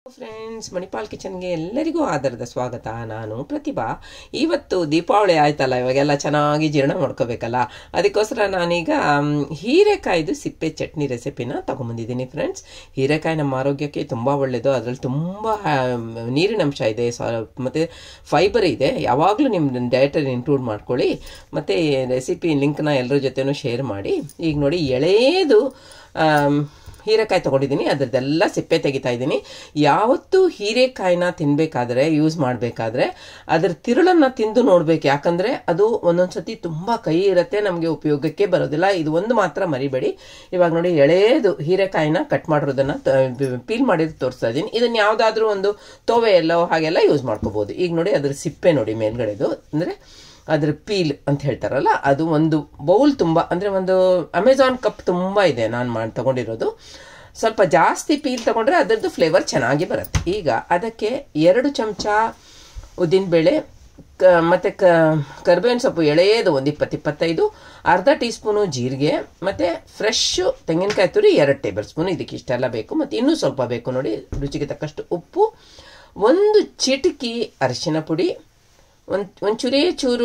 Friends Manipal ಕಿಚನ್ಗೆ ಎಲ್ಲರಿಗೂ ಆಧಾರದ ಸ್ವಾಗತ ನಾನು ಪ್ರತಿಭಾ ಇವತ್ತು ದೀಪಾವಳಿ ಆಯ್ತಲ್ಲ ಇವಾಗೆಲ್ಲ ಚೆನ್ನಾಗಿ ಜೀರ್ಣ ಮಾಡ್ಕೋಬೇಕಲ್ಲ ಅದಕ್ಕೋಸ್ಕರ ನಾನೀಗ ಮ್, ಹೀರೆಕಾಯ್ದು ಸಿಪ್ಪೆ ಚಟ್ನಿ ರೆಸಿಪಿನ ತಗೊಂಬಂದಿದ್ದೀನಿ ಫ್ರೆಂಡ್ಸ್ ಹೀರೆಕಾಯಿ ನಮ್ಮ ಆರೋಗ್ಯಕ್ಕೆ ತುಂಬ ಒಳ್ಳೆಯದು ಅದರಲ್ಲಿ ತುಂಬ ನೀರಿನ ಅಂಶ ಇದೆ ಸ- ಮತ್ತು ಫೈಬರ್ ಇದೆ ಯಾವಾಗಲೂ ನಿಮ್ಮ ಡಯಟಲ್ಲಿ ಇನ್ಕ್ಲೂಡ್ ಮಾಡ್ಕೊಳ್ಳಿ ಮತ್ತು ರೆಸಿಪಿ ಲಿಂಕ್ನ ಎಲ್ಲರ ಜೊತೆನೂ ಶೇರ್ ಮಾಡಿ ಈಗ ನೋಡಿ ಎಳೆಯದು ಆಮ್, ಹೀರೆಕಾಯಿ ತೊಗೊಂಡಿದ್ದೀನಿ ಅದರದ್ದೆಲ್ಲ ಸಿಪ್ಪೆ ತೆಗಿತಾ ಇದ್ದೀನಿ ಯಾವತ್ತೂ ಹೀರೆಕಾಯಿನ ತಿನ್ನಬೇಕಾದ್ರೆ ಯೂಸ್ ಮಾಡಬೇಕಾದ್ರೆ ಅದರ ತಿರುಳನ್ನು ತಿಂದು ನೋಡ್ಬೇಕು ಯಾಕಂದರೆ ಅದು ಒಂದೊಂದು ಸತಿ ತುಂಬ ಕೈ ಇರುತ್ತೆ ನಮಗೆ ಉಪಯೋಗಕ್ಕೆ ಬರೋದಿಲ್ಲ ಇದು ಒಂದು ಮಾತ್ರ ಮರಿಬೇಡಿ ಇವಾಗ ನೋಡಿ ಎಳೆದು ಹೀರೆಕಾಯಿನ ಕಟ್ ಮಾಡಿರೋದನ್ನು ಪೀಲ್ ಮಾಡಿದ್ದು ತೋರಿಸ್ತಾ ಇದ್ದೀನಿ ಇದನ್ನು ಯಾವುದಾದ್ರೂ ಒಂದು ತೋವೆ ಎಲ್ಲೋ ಹಾಗೆಲ್ಲ ಯೂಸ್ ಮಾಡ್ಕೋಬೋದು ಈಗ ನೋಡಿ ಅದ್ರ ಸಿಪ್ಪೆ ನೋಡಿ ಮೇಲ್ಗಡೆದು ಅಂದರೆ ಅದ್ರ ಪೀಲ್ ಅಂತ ಹೇಳ್ತಾರಲ್ಲ ಅದು ಒಂದು ಬೌಲ್ ತುಂಬ ಅಂದರೆ ಒಂದು ಅಮೆಝಾನ್ ಕಪ್ ತುಂಬ ಇದೆ ನಾನು ಮಾಡಿ ತಗೊಂಡಿರೋದು ಸ್ವಲ್ಪ ಜಾಸ್ತಿ ಪೀಲ್ ತಗೊಂಡ್ರೆ ಅದರದ್ದು ಫ್ಲೇವರ್ ಚೆನ್ನಾಗಿ ಬರುತ್ತೆ ಈಗ ಅದಕ್ಕೆ ಎರಡು ಚಮಚ ಉದ್ದಿನಬೇಳೆ ಕ ಮತ್ತು ಕ ಕರ್ಬೇವಿನ ಸೊಪ್ಪು ಎಳೆಯದು ಒಂದು ಇಪ್ಪತ್ತು ಇಪ್ಪತ್ತೈದು ಅರ್ಧ ಟೀ ಸ್ಪೂನು ಜೀರಿಗೆ ಮತ್ತು ಫ್ರೆಶ್ಶು ತೆಂಗಿನಕಾಯಿ ತುರಿ ಎರಡು ಟೇಬಲ್ ಸ್ಪೂನ್ ಇದಕ್ಕೆ ಇಷ್ಟೆಲ್ಲ ಬೇಕು ಮತ್ತು ಇನ್ನೂ ಸ್ವಲ್ಪ ಬೇಕು ನೋಡಿ ರುಚಿಗೆ ತಕ್ಕಷ್ಟು ಉಪ್ಪು ಒಂದು ಚಿಟಕಿ ಅರಿಶಿನ ಪುಡಿ ಒಂದು ಒಂಚೂರೇ ಚೂರು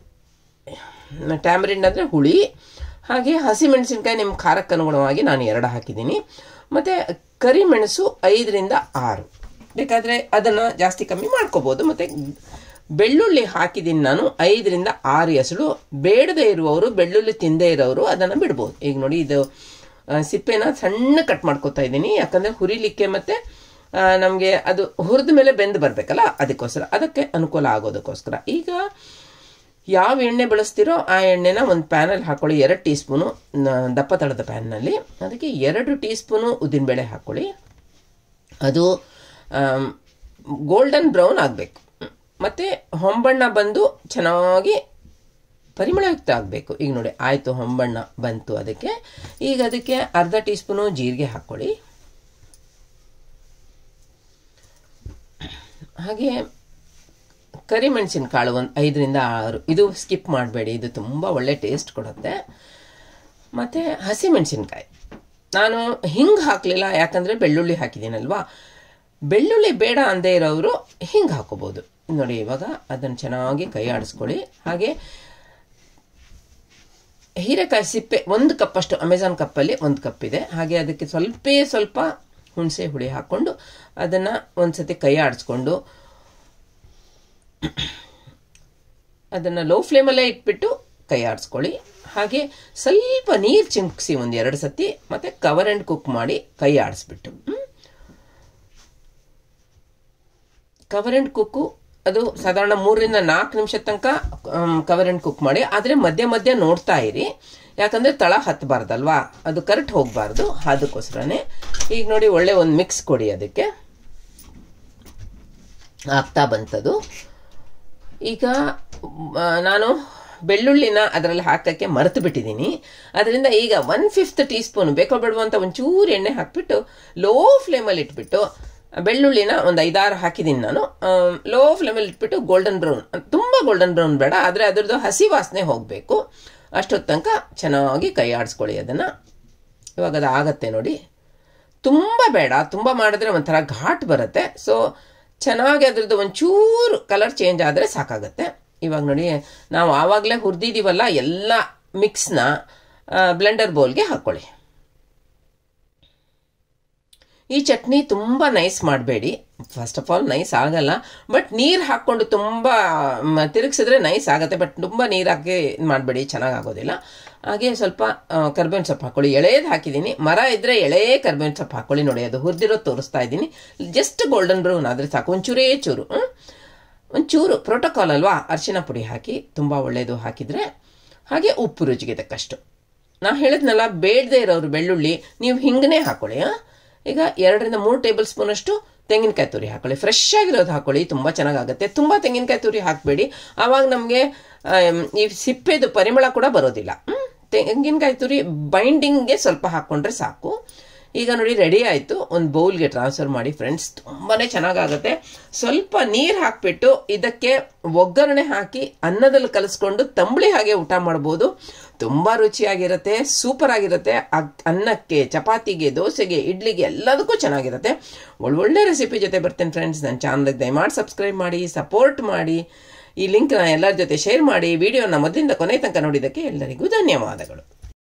ಟ್ಯಾಮರಿನ್ ಅಂದರೆ ಹುಳಿ ಹಾಗೆ ಹಸಿಮೆಣಸಿನ್ಕಾಯಿ ನಿಮ್ಮ ಖಾರಕ್ಕೆ ಅನುಗುಣವಾಗಿ ನಾನು ಎರಡು ಹಾಕಿದ್ದೀನಿ ಮತ್ತು ಕರಿಮೆಣಸು ಐದರಿಂದ ಆರು ಬೇಕಾದರೆ ಅದನ್ನು ಜಾಸ್ತಿ ಕಮ್ಮಿ ಮಾಡ್ಕೋಬೋದು ಮತ್ತು ಬೆಳ್ಳುಳ್ಳಿ ಹಾಕಿದ್ದೀನಿ ನಾನು ಐದರಿಂದ ಆರು ಎಸಳು ಬೇಡದೇ ಇರುವವರು ಬೆಳ್ಳುಳ್ಳಿ ತಿಂದೇ ಇರೋರು ಅದನ್ನು ಬಿಡ್ಬೋದು ಈಗ ನೋಡಿ ಇದು ಆ, ಸಿಪ್ಪೆನ ಸಣ್ಣ ಕಟ್ ಮಾಡ್ಕೊತಾ ಇದ್ದೀನಿ ಯಾಕಂದರೆ ಹುರಿಲಿಕ್ಕೆ ಮತ್ತು ನಮಗೆ ಅದು ಹುರಿದ ಮೇಲೆ ಬೆಂದು ಬರಬೇಕಲ್ಲ ಅದಕ್ಕೋಸ್ಕರ ಅದಕ್ಕೆ ಅನುಕೂಲ ಆಗೋದಕ್ಕೋಸ್ಕರ ಈಗ ಯಾವ ಎಣ್ಣೆ ಬಳಸ್ತೀರೋ ಆ ಎಣ್ಣೆನ ಒಂದು ಪ್ಯಾನಲ್ಲಿ ಹಾಕ್ಕೊಳ್ಳಿ ಎರಡು ಟೀ ಸ್ಪೂನು ನ- ದಪ್ಪ ತಳದ ಪ್ಯಾನ್ನಲ್ಲಿ ಅದಕ್ಕೆ ಎರಡು ಟೀ ಸ್ಪೂನು ಉದ್ದಿನಬೇಳೆ ಹಾಕ್ಕೊಳ್ಳಿ ಅದು ಗೋಲ್ಡನ್ ಬ್ರೌನ್ ಆಗಬೇಕು ಮತ್ತು ಹೊಂಬಣ್ಣ ಬಂದು ಚೆನ್ನಾಗಿ ಪರಿಮಳಯುಕ್ತ ಆಗಬೇಕು ಈಗ ನೋಡಿ ಆಯಿತು ಹೊಂಬಣ್ಣ ಬಂತು ಅದಕ್ಕೆ ಈಗ ಅದಕ್ಕೆ ಅರ್ಧ ಟೀ ಸ್ಪೂನು ಜೀರಿಗೆ ಹಾಕ್ಕೊಳ್ಳಿ ಹಾಗೆ ಕರಿಮೆಣಸಿನ ಕಾಳು ಒಂದು ಐದರಿಂದ ಆರು ಇದು ಸ್ಕಿಪ್ ಮಾಡಬೇಡಿ ಇದು ತುಂಬ ಒಳ್ಳೆ ಟೇಸ್ಟ್ ಕೊಡುತ್ತೆ ಮತ್ತು ಹಸಿಮೆಣಸಿನ್ಕಾಯಿ ನಾನು ಹಿಂಗೆ ಹಾಕಲಿಲ್ಲ ಯಾಕಂದರೆ ಬೆಳ್ಳುಳ್ಳಿ ಹಾಕಿದ್ದೀನಲ್ವಾ ಬೆಳ್ಳುಳ್ಳಿ ಬೇಡ ಅಂದೇ ಇರೋರು ಹಿಂಗೆ ಹಾಕೋಬೋದು ನೋಡಿ ಇವಾಗ ಅದನ್ನು ಚೆನ್ನಾಗಿ ಕೈ ಆಡಿಸ್ಕೊಳ್ಳಿ ಹಾಗೆ ಹೀರೆಕಾಯಿ ಸಿಪ್ಪೆ ಒಂದು ಕಪ್ಪಷ್ಟು ಅಮೆಝಾನ್ ಕಪ್ಪಲ್ಲಿ ಒಂದು ಕಪ್ ಇದೆ ಹಾಗೆ ಅದಕ್ಕೆ ಸ್ವಲ್ಪೇ ಸ್ವಲ್ಪ ಹುಣಸೆ ಹುಳಿ ಹಾಕ್ಕೊಂಡು ಅದನ್ನು ಒಂದು ಸತಿ ಕೈ ಆಡಿಸ್ಕೊಂಡು ಅದನ್ನು ಲೋ ಫ್ಲೇಮಲ್ಲೇ ಇಟ್ಬಿಟ್ಟು ಕೈ ಆಡಿಸ್ಕೊಳ್ಳಿ ಹಾಗೆ ಸ್ವಲ್ಪ ನೀರು ಚಿಮ್ಕಿಸಿ ಒಂದು ಎರಡು ಸತಿ ಮತ್ತು ಕವರ್ ಆ್ಯಂಡ್ ಕುಕ್ ಮಾಡಿ ಕೈ ಆಡಿಸ್ಬಿಟ್ಟು ಕವರ್ ಆ್ಯಂಡ್ ಕುಕ್ಕು ಅದು ಸಾಧಾರಣ ಮೂರರಿಂದ ನಾಲ್ಕು ನಿಮಿಷ ತನಕ ಕವರ್ ಆ್ಯಂಡ್ ಕುಕ್ ಮಾಡಿ ಆದರೆ ಮಧ್ಯ ಮಧ್ಯ ನೋಡ್ತಾ ಇರಿ ಯಾಕಂದರೆ ತಳ ಹತ್ತಬಾರ್ದಲ್ವಾ ಅದು ಕರೆಕ್ಟ್ ಹೋಗಬಾರ್ದು ಅದಕ್ಕೋಸ್ಕರನೇ ಈಗ ನೋಡಿ ಒಳ್ಳೆ ಒಂದು ಮಿಕ್ಸ್ ಕೊಡಿ ಅದಕ್ಕೆ ಆಗ್ತಾ ಬಂತದು ಈಗ ಆ, ನಾನು ಬೆಳ್ಳುಳ್ಳಿನ ಅದರಲ್ಲಿ ಹಾಕೋಕ್ಕೆ ಮರೆತು ಬಿಟ್ಟಿದ್ದೀನಿ ಅದರಿಂದ ಈಗ ಒನ್ ಫಿಫ್ತ್ ಟೀ ಸ್ಪೂನ್ ಬೇಕೋ ಬೇಡವೋ ಅಂತ ಒಂಚೂರು ಎಣ್ಣೆ ಹಾಕಿಬಿಟ್ಟು ಲೋ ಫ್ಲೇಮಲ್ಲಿ ಇಟ್ಬಿಟ್ಟು ಬೆಳ್ಳುಳ್ಳಿನ ಒಂದು ಐದಾರು ಹಾಕಿದ್ದೀನಿ ನಾನು ಲೋ ಫ್ಲೇಮಲ್ಲಿ ಇಟ್ಬಿಟ್ಟು ಗೋಲ್ಡನ್ ಬ್ರೌನ್ ತುಂಬ ಗೋಲ್ಡನ್ ಬ್ರೌನ್ ಬೇಡ ಆದರೆ ಅದರದ್ದು ಹಸಿ ವಾಸನೆ ಹೋಗಬೇಕು ಅಷ್ಟೊತ್ತು ತನಕ ಚೆನ್ನಾಗಿ ಕೈ ಆಡಿಸ್ಕೊಳ್ಳಿ ಅದನ್ನು ಇವಾಗ ಅದು ಆಗತ್ತೆ ನೋಡಿ ತುಂಬ ಬೇಡ ತುಂಬ ಮಾಡಿದ್ರೆ ಒಂಥರ ಘಾಟ್ ಬರುತ್ತೆ ಸೊ ಚೆನ್ನಾಗಿ ಅದ್ರದ್ದು ಒಂಚೂರು ಕಲರ್ ಚೇಂಜ್ ಆದರೆ ಸಾಕಾಗತ್ತೆ ಇವಾಗ ನೋಡಿ ನಾವು ಆವಾಗಲೇ ಹುರಿದಿದ್ದೀವಲ್ಲ ಎಲ್ಲ ಮಿಕ್ಸ್ನ ಬ್ಲೆಂಡರ್ ಬೌಲ್ಗೆ ಹಾಕ್ಕೊಳ್ಳಿ ಈ ಚಟ್ನಿ ತುಂಬ ನೈಸ್ ಮಾಡಬೇಡಿ ಫಸ್ಟ್ ಆಫ್ ಆಲ್ ನೈಸ್ ಆಗಲ್ಲ ಬಟ್ ನೀರು ಹಾಕ್ಕೊಂಡು ತುಂಬ ಮ, ತಿರುಗಿಸಿದ್ರೆ ನೈಸ್ ಆಗುತ್ತೆ ಬಟ್ ತುಂಬ ನೀರು ಹಾಕಿ ಇದು ಮಾಡಬೇಡಿ ಚೆನ್ನಾಗಿ ಆಗೋದಿಲ್ಲ ಹಾಗೆ ಸ್ವಲ್ಪ ಕರ್ಬೇವಿನ ಸೊಪ್ಪು ಹಾಕ್ಕೊಳ್ಳಿ ಎಳೆದು ಹಾಕಿದ್ದೀನಿ ಮರ ಇದ್ದರೆ ಎಳೆ ಕರ್ಬೇವಿನ ಸೊಪ್ಪು ಹಾಕ್ಕೊಳ್ಳಿ ನೋಡಿ ಅದು ಹುರಿದಿರೋದು ತೋರಿಸ್ತಾ ಇದ್ದೀನಿ ಜಸ್ಟ್ ಗೋಲ್ಡನ್ ಬ್ರೌನ್ ಆದರೆ ಸಾಕು ಒಂಚೂರೇ ಚೂರು ಹ್ಮ್? ಒಂಚೂರು ಪ್ರೋಟೋಕಾಲ್ ಅಲ್ವಾ ಅರಿಶಿನ ಪುಡಿ ಹಾಕಿ ತುಂಬ ಒಳ್ಳೆಯದು ಹಾಕಿದರೆ ಹಾಗೆ ಉಪ್ಪು ರುಚಿಗೆ ತಕ್ಕಷ್ಟು ನಾ ಹೇಳಿದ್ನಲ್ಲ ಬೇಡದೇ ಇರೋರು ಬೆಳ್ಳುಳ್ಳಿ ನೀವು ಹಿಂಗನೇ ಹಾಕೊಳ್ಳಿ ಆ? ಈಗ ಎರಡರಿಂದ ಮೂರು ಟೇಬಲ್ ಸ್ಪೂನಷ್ಟು ತೆಂಗಿನಕಾಯಿ ತುರಿ ಹಾಕೊಳ್ಳಿ ಫ್ರೆಶ್ ಆಗಿರೋದು ಹಾಕೊಳ್ಳಿ ತುಂಬ ಚೆನ್ನಾಗಾಗುತ್ತೆ ತುಂಬ ತೆಂಗಿನಕಾಯಿ ತುರಿ ಹಾಕಬೇಡಿ ಆವಾಗ ನಮಗೆ ಈ ಸಿಪ್ಪೆದು ಪರಿಮಳ ಕೂಡ ಬರೋದಿಲ್ಲ ಹ್ಮ್? ತೆಂಗಿನಕಾಯಿ ತುರಿ ಬೈಂಡಿಂಗ್ಗೆ ಸ್ವಲ್ಪ ಹಾಕ್ಕೊಂಡ್ರೆ ಸಾಕು ಈಗ ನೋಡಿ ರೆಡಿ ಆಯಿತು ಒಂದು ಬೌಲ್ಗೆ ಟ್ರಾನ್ಸ್ಫರ್ ಮಾಡಿ ಫ್ರೆಂಡ್ಸ್ ತುಂಬಾ ಚೆನ್ನಾಗಾಗುತ್ತೆ ಸ್ವಲ್ಪ ನೀರು ಹಾಕಿಬಿಟ್ಟು ಇದಕ್ಕೆ ಒಗ್ಗರಣೆ ಹಾಕಿ ಅನ್ನದಲ್ಲಿ ಕಲಿಸ್ಕೊಂಡು ತಂಬಳಿ ಹಾಗೆ ಊಟ ಮಾಡ್ಬೋದು ತುಂಬ ರುಚಿಯಾಗಿರುತ್ತೆ ಸೂಪರ್ ಆಗಿರುತ್ತೆ ಅನ್ನಕ್ಕೆ ಚಪಾತಿಗೆ ದೋಸೆಗೆ ಇಡ್ಲಿಗೆ ಎಲ್ಲದಕ್ಕೂ ಚೆನ್ನಾಗಿರುತ್ತೆ ಒಳ್ಳೊಳ್ಳೆ ರೆಸಿಪಿ ಜೊತೆ ಬರ್ತೇನೆ ಫ್ರೆಂಡ್ಸ್ ನನ್ನ ಚಾನಲ್ಗೆ ದಯಮಾಡಿ ಸಬ್ಸ್ಕ್ರೈಬ್ ಮಾಡಿ ಸಪೋರ್ಟ್ ಮಾಡಿ ಈ ಲಿಂಕ್ನ ಎಲ್ಲರ ಜೊತೆ ಶೇರ್ ಮಾಡಿ ವಿಡಿಯೋನ ಮೊದಲಿಂದ ಕೊನೆ ತನಕ ನೋಡಿದ್ದಕ್ಕೆ ಎಲ್ಲರಿಗೂ ಧನ್ಯವಾದಗಳು